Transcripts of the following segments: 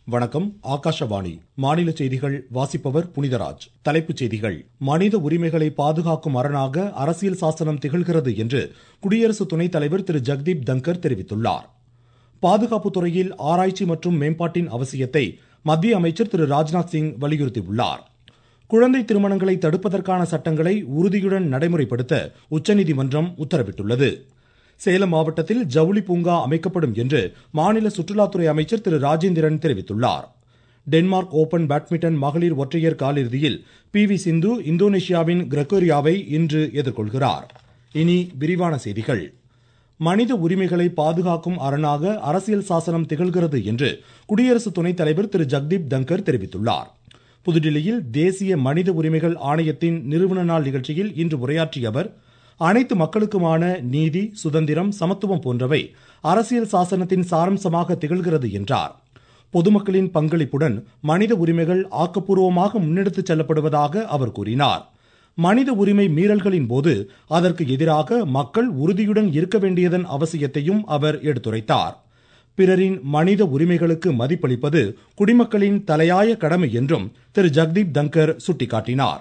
வணக்கம் ஆகாஷவாணி மாநில செய்திகள் வாசிப்பவர் புனிதராஜ் தலைப்புச் செய்திகள் மனித உரிமைகளை பாதுகாக்கும் அரணாக அரசியல் சாசனம் திகழ்கிறது என்று குடியரசு துணைத் தலைவர் திரு ஜெக்தீப் தங்கர் தெரிவித்துள்ளார் பாதுகாப்பு துறையில் ஆராய்ச்சி மற்றும் மேம்பாட்டின் அவசியத்தை மத்திய அமைச்சர் திரு ராஜ்நாத் சிங் வலியுறுத்தியுள்ளார் குழந்தை திருமணங்களை தடுப்பதற்கான சட்டங்களை உறுதியுடன் நடைமுறைப்படுத்த உச்சநீதிமன்றம் உத்தரவிட்டுள்ளது சேலம் மாவட்டத்தில் ஜவுளி பூங்கா அமைக்கப்படும் என்று மாநில சுற்றுலாத்துறை அமைச்சர் திரு ராஜேந்திரன் தெரிவித்துள்ளார் டென்மார்க் ஓபன் பேட்மிண்டன் மகளிர் ஒற்றையர் காலிறுதியில் பி வி சிந்து இந்தோனேஷியாவின் கிரகோரியாவை இன்று எதிர்கொள்கிறார் இனி விரிவான செய்திகள் மனித உரிமைகளை பாதுகாக்கும் அரணாக அரசியல் சாசனம் திகழ்கிறது என்று குடியரசு துணைத் தலைவர் திரு ஜெக்தீப் தங்கர் தெரிவித்துள்ளார் புதுடில்லியில் தேசிய மனித உரிமைகள் ஆணையத்தின் நிறுவன நாள் நிகழ்ச்சியில் இன்று உரையாற்றிய அவர் அனைத்து மக்களுக்குமான நீதி சுதந்திரம் சமத்துவம் போன்றவை அரசியல் சாசனத்தின் சாரம்சமாக திகழ்கிறது என்றார் பொதுமக்களின் பங்களிப்புடன் மனித உரிமைகள் ஆக்கப்பூர்வமாக முன்னெடுத்துச் செல்லப்படுவதாக அவர் கூறினார் மனித உரிமை மீறல்களின் போது அதற்கு எதிராக மக்கள் உறுதியுடன் இருக்க வேண்டியதன் அவசியத்தையும் அவர் எடுத்துரைத்தார் பிறரின் மனித உரிமைகளுக்கு மதிப்பளிப்பது குடிமக்களின் தலையாய கடமை என்றும் திரு ஜெக்தீப் தங்கர் சுட்டிக்காட்டினார்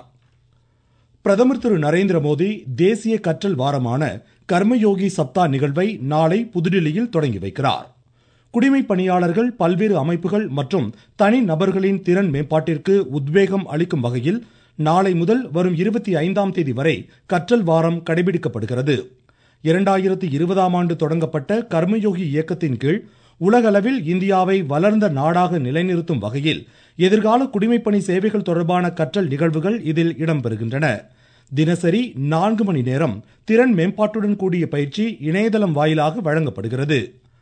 பிரதமர் திரு நரேந்திர மோடி தேசிய கற்றல் வாரமான கர்மயோகி சப்தா நிகழ்வை நாளை புதுடில்லியில் தொடங்கி வைக்கிறார் குடிமைப் பணியாளர்கள் பல்வேறு அமைப்புகள் மற்றும் தனி நபர்களின் திறன் மேம்பாட்டிற்கு உத்வேகம் அளிக்கும் வகையில் நாளை முதல் வரும் இருபத்தி ஐந்தாம் தேதி வரை கற்றல் வாரம் கடைபிடிக்கப்படுகிறது இரண்டாயிரத்தி இருபதாம் ஆண்டு தொடங்கப்பட்ட கர்மயோகி இயக்கத்தின் கீழ் உலகளவில் இந்தியாவை வளர்ந்த நாடாக நிலைநிறுத்தும் வகையில் எதிர்கால குடிமைப்பணி சேவைகள் தொடர்பான கற்றல் நிகழ்வுகள் இதில் இடம்பெறுகின்றன தினசரி நான்கு மணி நேரம் திறன் மேம்பாட்டுடன் கூடிய பயிற்சி இணையதளம் வாயிலாக வழங்கப்படுகிறது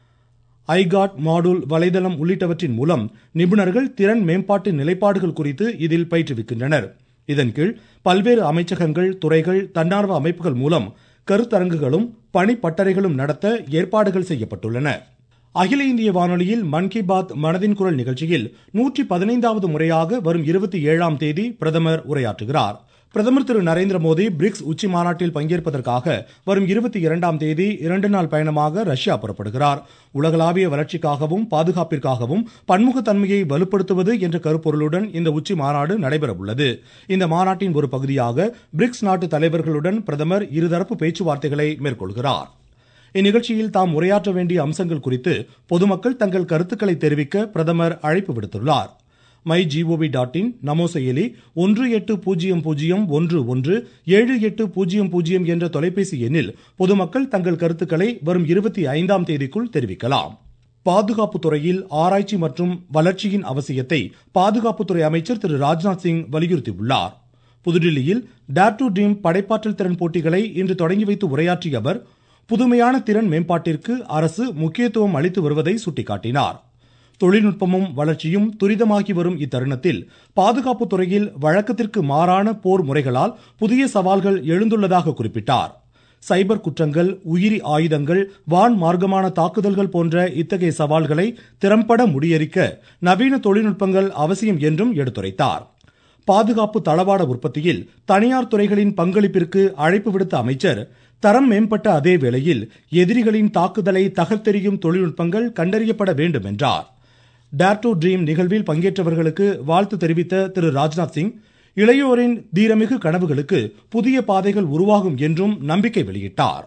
ஐகாட் மாடூல் வலைதளம் உள்ளிட்டவற்றின் மூலம் நிபுணர்கள் திறன் மேம்பாட்டு நிலைப்பாடுகள் குறித்து இதில் பயிற்றுவிக்கின்றனர் இதன் கீழ் பல்வேறு அமைச்சகங்கள் துறைகள் தன்னார்வ அமைப்புகள் மூலம் கருத்தரங்குகளும் பணிப்பட்டறைகளும் நடத்த ஏற்பாடுகள் செய்யப்பட்டுள்ளன அகில இந்திய வானொலியில் மன் கி பாத் மனதின் குரல் நிகழ்ச்சியில் நூற்றி பதினைந்தாவது முறையாக வரும் இருபத்தி ஏழாம் தேதி பிரதமர் உரையாற்றுகிறார் பிரதமர் திரு நரேந்திர மோடி பிரிக்ஸ் உச்சி மாநாட்டில் பங்கேற்பதற்காக வரும் இருபத்தி இரண்டாம் தேதி இரண்டு நாள் பயணமாக ரஷ்யா புறப்படுகிறார் உலகளாவிய வளர்ச்சிக்காகவும் பாதுகாப்பிற்காகவும் பன்முகத்தன்மையை வலுப்படுத்துவது என்ற கருப்பொருளுடன் இந்த உச்சி மாநாடு நடைபெறவுள்ளது இந்த மாநாட்டின் ஒரு பகுதியாக பிரிக்ஸ் நாட்டு தலைவர்களுடன் பிரதமர் இருதரப்பு பேச்சுவார்த்தைகளை மேற்கொள்கிறார் இந்நிகழ்ச்சியில் தாம் உரையாற்ற வேண்டிய அம்சங்கள் குறித்து பொதுமக்கள் தங்கள் கருத்துக்களை தெரிவிக்க பிரதமர் அழைப்பு விடுத்துள்ளார் மை ஜிஓவி டாட் இன் நமோ செயலி ஒன்று எட்டு பூஜ்ஜியம் பூஜ்ஜியம் ஒன்று ஒன்று ஏழு எட்டு பூஜ்ஜியம் பூஜ்ஜியம் என்ற தொலைபேசி எண்ணில் பொதுமக்கள் தங்கள் கருத்துக்களை வரும் இருபத்தி ஐந்தாம் தேதிக்குள் தெரிவிக்கலாம் பாதுகாப்பு துறையில் ஆராய்ச்சி மற்றும் வளர்ச்சியின் அவசியத்தை பாதுகாப்புத்துறை அமைச்சர் திரு ராஜ்நாத் சிங் வலியுறுத்தியுள்ளார் புதுடில்லியில் டேர் டு ட்ரீம் படைப்பாற்றல் திறன் போட்டிகளை இன்று தொடங்கி வைத்து உரையாற்றிய அவர் புதுமையான திறன் மேம்பாட்டிற்கு அரசு முக்கியத்துவம் அளித்து வருவதை சுட்டிக்காட்டினார் தொழில்நுட்பமும் வளர்ச்சியும் துரிதமாகி வரும் இத்தருணத்தில் பாதுகாப்பு துறையில் வழக்கத்திற்கு மாறான போர் முறைகளால் புதிய சவால்கள் எழுந்துள்ளதாக குறிப்பிட்டார் சைபர் குற்றங்கள் உயிரி ஆயுதங்கள் வான் மார்க்கமான தாக்குதல்கள் போன்ற இத்தகைய சவால்களை திறம்பட முறியடிக்க நவீன தொழில்நுட்பங்கள் அவசியம் என்றும் எடுத்துரைத்தார் பாதுகாப்பு தளவாட உற்பத்தியில் தனியார் துறைகளின் பங்களிப்பிற்கு அழைப்பு விடுத்த அமைச்சர் தரம் மேம்பட்ட அதே வேளையில் எதிரிகளின் தாக்குதலை தகர்த்தெறியும் தொழில்நுட்பங்கள் கண்டறியப்பட வேண்டும் என்றார் டேர் டு ட்ரீம் நிகழ்வில் பங்கேற்றவர்களுக்கு வாழ்த்து தெரிவித்த திரு ராஜ்நாத் சிங் இளையோரின் தீரமிகு கனவுகளுக்கு புதிய பாதைகள் உருவாகும் என்றும் நம்பிக்கை வெளியிட்டார்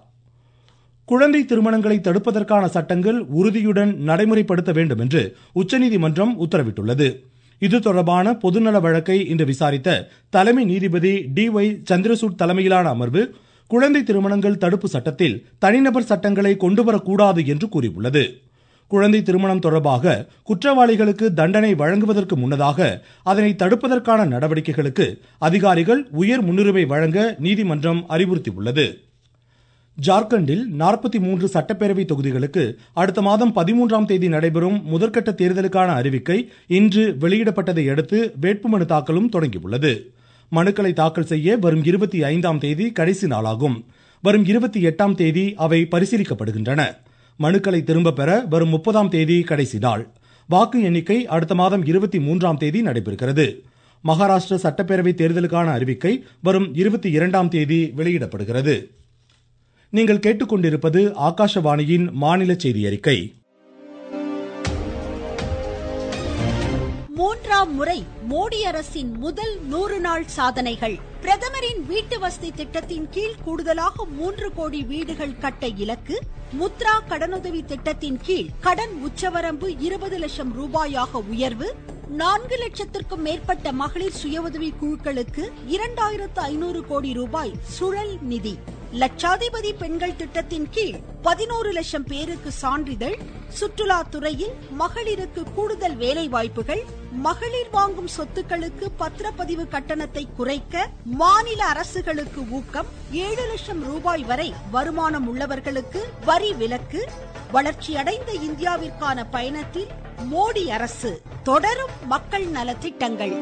குழந்தை திருமணங்களை தடுப்பதற்கான சட்டங்கள் உறுதியுடன் நடைமுறைப்படுத்த வேண்டும் என்று உச்சநீதிமன்றம் உத்தரவிட்டுள்ளது இது தொடர்பான பொதுநல வழக்கை இன்று விசாரித்த தலைமை நீதிபதி டி ஒய் சந்திரசூட் தலைமையிலான அமர்வு குழந்தை திருமணங்கள் தடுப்பு சட்டத்தில் தனிநபர் சட்டங்களை கொண்டுவரக்கூடாது என்று கூறியுள்ளது குழந்தை திருமணம் தொடர்பாக குற்றவாளிகளுக்கு தண்டனை வழங்குவதற்கு முன்னதாக அதனை தடுப்பதற்கான நடவடிக்கைகளுக்கு அதிகாரிகள் உயர் முன்னுரிமை வழங்க நீதிமன்றம் அறிவுறுத்தியுள்ளது ஜார்க்கண்டில் நாற்பத்தி மூன்று சட்டப்பேரவை தொகுதிகளுக்கு அடுத்த மாதம் பதிமூன்றாம் தேதி நடைபெறும் முதற்கட்ட தேர்தலுக்கான அறிவிக்கை இன்று வெளியிடப்பட்டதை அடுத்து வேட்புமனு தாக்கலும் தொடங்கியுள்ளது மனுக்களை தாக்கல் செய்ய வரும் இருபத்தி ஐந்தாம் தேதி கடைசி நாளாகும் வரும் இருபத்தி எட்டாம் தேதி அவை பரிசீலிக்கப்படுகின்றன மனுக்களை திரும்ப பெற வரும் முப்பதாம் தேதி கடைசி நாள் வாக்கு எண்ணிக்கை அடுத்த மாதம் இருபத்தி மூன்றாம் தேதி நடைபெறுகிறது மகாராஷ்டிர சட்டப்பேரவை தேர்தலுக்கான அறிவிக்கை வரும் இருபத்தி இரண்டாம் தேதி வெளியிடப்படுகிறது நீங்கள் கேட்டுக்கொண்டிருப்பது ஆகாஷவாணியின் மாநில செய்தி அறிக்கை மூன்றாம் முறை மோடி அரசின் முதல் நூறு நாள் சாதனைகள் பிரதமரின் வீட்டு வசதி திட்டத்தின் கீழ் கூடுதலாக மூன்று கோடி வீடுகள் கட்ட இலக்கு முத்ரா கடனுதவி திட்டத்தின் கீழ் கடன் உச்சவரம்பு இருபது லட்சம் ரூபாயாக உயர்வு நான்கு லட்சத்திற்கும் மேற்பட்ட மகளிர் சுய உதவி குழுக்களுக்கு இரண்டாயிரத்து ஐநூறு கோடி ரூபாய் சுழல் நிதி லட்சாதிபதி பெண்கள் திட்டத்தின் கீழ் பதினோரு லட்சம் பேருக்கு சான்றிதழ் சுற்றுலா துறையில் மகளிருக்கு கூடுதல் வேலை வாய்ப்புகள் மகளிர் வாங்கும் சொத்துக்களுக்கு பத்திரப்பதிவு கட்டணத்தை குறைக்க மாநில அரசுகளுக்கு ஊக்கம் ஏழு லட்சம் ரூபாய் வரை வருமானம் உள்ளவர்களுக்கு வரி விலக்கு வளர்ச்சியடைந்த இந்தியாவிற்கான பயணத்தில் மோடி அரசு தொடரும் மக்கள் நலத்திட்டங்கள்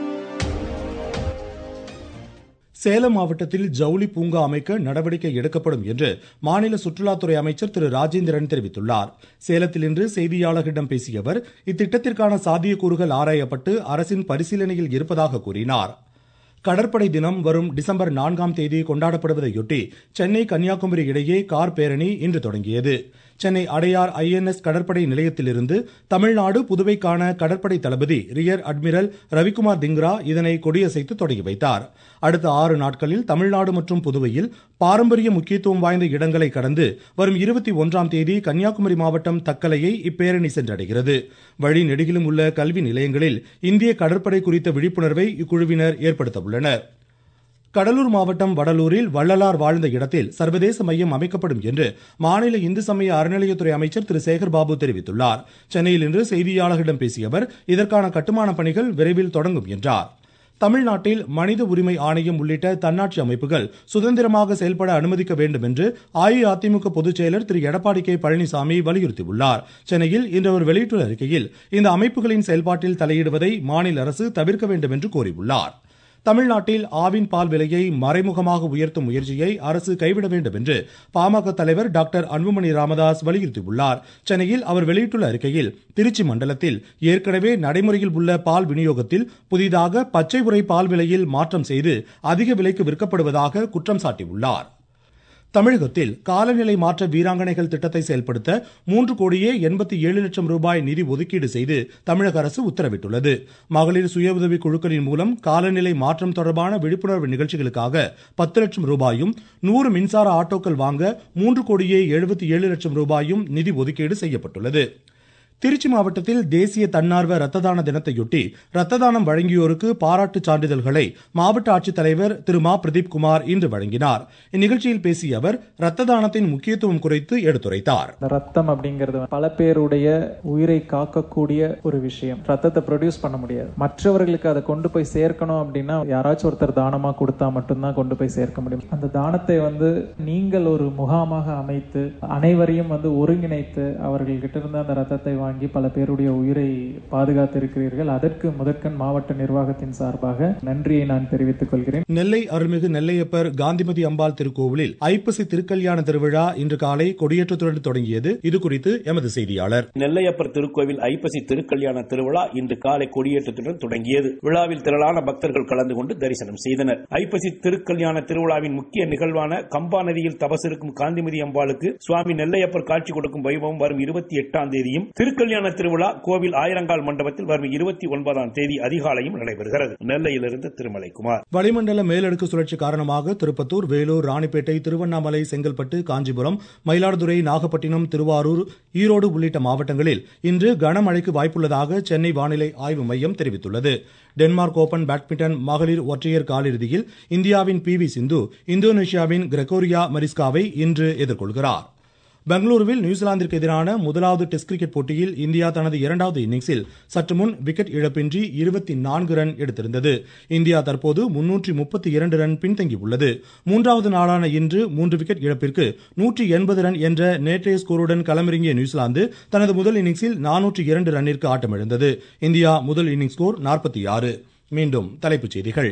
சேலம் மாவட்டத்தில் ஜவுளி பூங்கா அமைக்க நடவடிக்கை எடுக்கப்படும் என்று மாநில சுற்றுலாத்துறை அமைச்சர் திரு ராஜேந்திரன் தெரிவித்துள்ளார் சேலத்தில் இன்று செய்தியாளர்களிடம் பேசிய அவர் இத்திட்டத்திற்கான சாத்தியக்கூறுகள் ஆராயப்பட்டு அரசின் பரிசீலனையில் இருப்பதாக கூறினார் கடற்படை தினம் வரும் டிசம்பர் நான்காம் தேதி கொண்டாடப்படுவதையொட்டி சென்னை கன்னியாகுமரி இடையே கார் பேரணி இன்று தொடங்கியது சென்னை அடையார் ஐஎன்எஸ் கடற்படை நிலையத்திலிருந்து தமிழ்நாடு புதுவைக்கான கடற்படை தளபதி ரியர் அட்மிரல் ரவிக்குமார் திங்ரா இதனை கொடியசைத்து தொடங்கி வைத்தார் அடுத்த ஆறு நாட்களில் தமிழ்நாடு மற்றும் புதுவையில் பாரம்பரிய முக்கியத்துவம் வாய்ந்த இடங்களை கடந்து வரும் இருபத்தி ஒன்றாம் தேதி கன்னியாகுமரி மாவட்டம் தக்கலையை இப்பேரணி சென்றடைகிறது வழி நெடுகிலும் உள்ள கல்வி நிலையங்களில் இந்திய கடற்படை குறித்த விழிப்புணர்வை இக்குழுவினர் ஏற்படுத்த உள்ளனர் கடலூர் மாவட்டம் வடலூரில் வள்ளலார் வாழ்ந்த இடத்தில் சர்வதேச மையம் அமைக்கப்படும் என்று மாநில இந்து சமய அறநிலையத்துறை அமைச்சர் திரு சேகர் பாபு தெரிவித்துள்ளார் சென்னையில் இன்று செய்தியாளர்களிடம் பேசிய அவர் இதற்கான கட்டுமான பணிகள் விரைவில் தொடங்கும் என்றார் தமிழ்நாட்டில் மனித உரிமை ஆணையம் உள்ளிட்ட தன்னாட்சி அமைப்புகள் சுதந்திரமாக செயல்பட அனுமதிக்க வேண்டும் என்று அஇஅதிமுக பொதுச் செயலர் திரு எடப்பாடி கே பழனிசாமி வலியுறுத்தியுள்ளார் சென்னையில் இன்று அவர் வெளியிட்டுள்ள அறிக்கையில் இந்த அமைப்புகளின் செயல்பாட்டில் தலையிடுவதை மாநில அரசு தவிர்க்க வேண்டும் என்று கோரியுள்ளார் தமிழ்நாட்டில் ஆவின் பால் விலையை மறைமுகமாக உயர்த்தும் முயற்சியை அரசு கைவிட வேண்டும் என்று பாமக தலைவர் டாக்டர் அன்புமணி ராமதாஸ் வலியுறுத்தியுள்ளார் சென்னையில் அவர் வெளியிட்டுள்ள அறிக்கையில் திருச்சி மண்டலத்தில் ஏற்கனவே நடைமுறையில் உள்ள பால் விநியோகத்தில் புதிதாக பச்சை உரை பால் விலையில் மாற்றம் செய்து அதிக விலைக்கு விற்கப்படுவதாக குற்றம் சாட்டியுள்ளார் தமிழகத்தில் காலநிலை மாற்ற வீராங்கனைகள் திட்டத்தை செயல்படுத்த மூன்று கோடியே எண்பத்தி ஏழு லட்சம் ரூபாய் நிதி ஒதுக்கீடு செய்து தமிழக அரசு உத்தரவிட்டுள்ளது மகளிர் சுய உதவி குழுக்களின் மூலம் காலநிலை மாற்றம் தொடர்பான விழிப்புணர்வு நிகழ்ச்சிகளுக்காக பத்து லட்சம் ரூபாயும் நூறு மின்சார ஆட்டோக்கள் வாங்க மூன்று கோடியே எழுபத்தி ஏழு லட்சம் ரூபாயும் நிதி ஒதுக்கீடு செய்யப்பட்டுள்ளது திருச்சி மாவட்டத்தில் தேசிய தன்னார்வ ரத்த தான தினத்தையொட்டி ரத்த தானம் வழங்கியோருக்கு பாராட்டு சான்றிதழ்களை மாவட்ட ஆட்சித்தலைவர் திரு மா பிரதீப் குமார் இன்று வழங்கினார் இந்நிகழ்ச்சியில் பேசிய அவர் ரத்த தானத்தின் முக்கியத்துவம் குறித்து எடுத்துரைத்தார் ரத்தம் அப்படிங்கிறது பல பேருடைய உயிரை காக்கக்கூடிய ஒரு விஷயம் ரத்தத்தை ப்ரொடியூஸ் பண்ண முடியாது மற்றவர்களுக்கு அதை கொண்டு போய் சேர்க்கணும் அப்படின்னா யாராச்சும் ஒருத்தர் தானமா கொடுத்தா மட்டும்தான் கொண்டு போய் சேர்க்க முடியும் அந்த தானத்தை வந்து நீங்கள் ஒரு முகாமாக அமைத்து அனைவரையும் வந்து ஒருங்கிணைத்து அவர்கள்கிட்ட இருந்து அந்த ரத்தத்தை வாங்கி பல பேருடைய உயிரை பாதுகாத்திருக்கிறீர்கள் அதற்கு முதற்கண் மாவட்ட நிர்வாகத்தின் சார்பாக நன்றியை நான் தெரிவித்துக் கொள்கிறேன் நெல்லை அருள்மிகு நெல்லையப்பர் காந்திமதி அம்பாள் திருக்கோவிலில் ஐப்பசி திருக்கல்யாண திருவிழா இன்று காலை கொடியேற்றத்துடன் தொடங்கியது இது குறித்து எமது செய்தியாளர் நெல்லையப்பர் திருக்கோவில் ஐப்பசி திருக்கல்யாண திருவிழா இன்று காலை கொடியேற்றத்துடன் தொடங்கியது விழாவில் திரளான பக்தர்கள் கலந்து கொண்டு தரிசனம் செய்தனர் ஐப்பசி திருக்கல்யாண திருவிழாவின் முக்கிய நிகழ்வான கம்பா நதியில் தபசிருக்கும் காந்திமதி அம்பாளுக்கு சுவாமி நெல்லையப்பர் காட்சி கொடுக்கும் வைபவம் வரும் இருபத்தி எட்டாம் தேதியும் திருக்கல்யாண திருவிழா கோவில் ஆயிரங்கால் மண்டபத்தில் வரும் இருபத்தி ஒன்பதாம் தேதி அதிகாலையும் நடைபெறுகிறது நெல்லையிலிருந்து திருமலைக்குமார் வளிமண்டல மேலடுக்கு சுழற்சி காரணமாக திருப்பத்தூர் வேலூர் ராணிப்பேட்டை திருவண்ணாமலை செங்கல்பட்டு காஞ்சிபுரம் மயிலாடுதுறை நாகப்பட்டினம் திருவாரூர் ஈரோடு உள்ளிட்ட மாவட்டங்களில் இன்று கனமழைக்கு வாய்ப்புள்ளதாக சென்னை வானிலை ஆய்வு மையம் தெரிவித்துள்ளது டென்மார்க் ஓபன் பேட்மிண்டன் மகளிர் ஒற்றையர் காலிறுதியில் இந்தியாவின் பி வி சிந்து இந்தோனேஷியாவின் கிரெகோரியா மரிஸ்காவை இன்று எதிர்கொள்கிறார் பெங்களூருவில் நியூசிலாந்திற்கு எதிரான முதலாவது டெஸ்ட் கிரிக்கெட் போட்டியில் இந்தியா தனது இரண்டாவது இன்னிங்ஸில் சற்று முன் விக்கெட் இழப்பின்றி இருபத்தி நான்கு ரன் எடுத்திருந்தது இந்தியா தற்போது முன்னூற்றி முப்பத்தி இரண்டு ரன் பின்தங்கியுள்ளது மூன்றாவது நாளான இன்று மூன்று விக்கெட் இழப்பிற்கு நூற்றி எண்பது ரன் என்ற நேற்றைய ஸ்கோருடன் களமிறங்கிய நியூசிலாந்து தனது முதல் இன்னிங்ஸில் நானூற்றி இரண்டு ரன்னிற்கு ஆட்டமிழந்தது இந்தியா முதல் இன்னிங்ஸ் ஸ்கோர் நாற்பத்தி ஆறு மீண்டும் தலைப்புச் செய்திகள்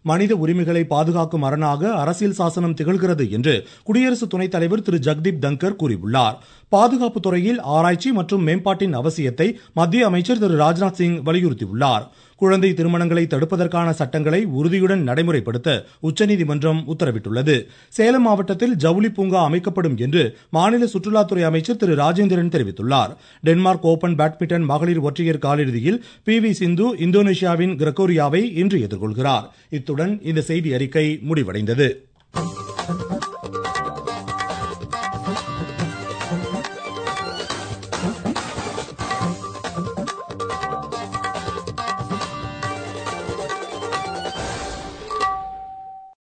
மனித உரிமைகளை பாதுகாக்கும் அரணாக அரசியல் சாசனம் திகழ்கிறது என்று குடியரசு துணைத் தலைவர் திரு ஜெக்தீப் தங்கர் கூறியுள்ளார் பாதுகாப்பு துறையில் ஆராய்ச்சி மற்றும் மேம்பாட்டின் அவசியத்தை மத்திய அமைச்சர் திரு ராஜ்நாத் சிங் வலியுறுத்தியுள்ளார் குழந்தை திருமணங்களை தடுப்பதற்கான சட்டங்களை உறுதியுடன் நடைமுறைப்படுத்த உச்சநீதிமன்றம் உத்தரவிட்டுள்ளது சேலம் மாவட்டத்தில் ஜவுளி பூங்கா அமைக்கப்படும் என்று மாநில சுற்றுலாத்துறை அமைச்சர் திரு ராஜேந்திரன் தெரிவித்துள்ளார் டென்மார்க் ஓபன் பேட்மிண்டன் மகளிர் ஒற்றையர் காலிறுதியில் பி வி சிந்து இந்தோனேஷியாவின் கிரகோரியாவை இன்று எதிர்கொள்கிறார் இத்துடன் இந்த செய்தி அறிக்கை முடிவடைந்தது